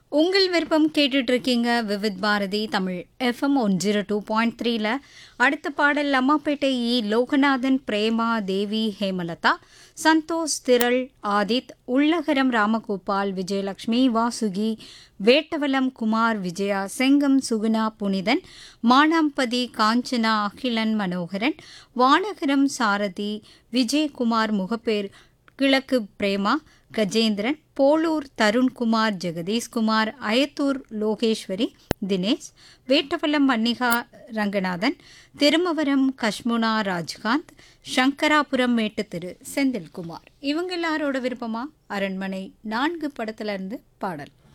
உங்கள் விருப்பம் கேட்டுட்டு இருக்கீங்க Vividh Bharati Tamil FM one zero two point த்ரீல அடுத்த பாடல் அம்மாப்பேட்டை இ லோகநாதன் பிரேமா தேவி ஹேமலதா சந்தோஷ் திரள் ஆதித் உள்ளகரம் ராமகோபால் விஜயலட்சுமி வாசுகி வேட்டவலம் குமார் விஜயா செங்கம் சுகுணா புனிதன் மானாம்பதி காஞ்சனா அகிலன் மனோகரன் வானகரம் சாரதி விஜயகுமார் முகப்பேர் கிழக்கு பிரேமா கஜேந்திரன் போலூர் தருண்குமார் ஜெகதீஷ்குமார் அயத்தூர் லோகேஸ்வரி தினேஷ் வேட்டவலம் மன்னிகா ரங்கநாதன் திருமவரம் கஷ்முனா ராஜ்காந்த் சங்கராபுரம் மேட்டு திரு செந்தில்குமார் இவங்க எல்லாரோட விருப்பமா அரண்மனை நான்கு படத்துல இருந்து பாடல்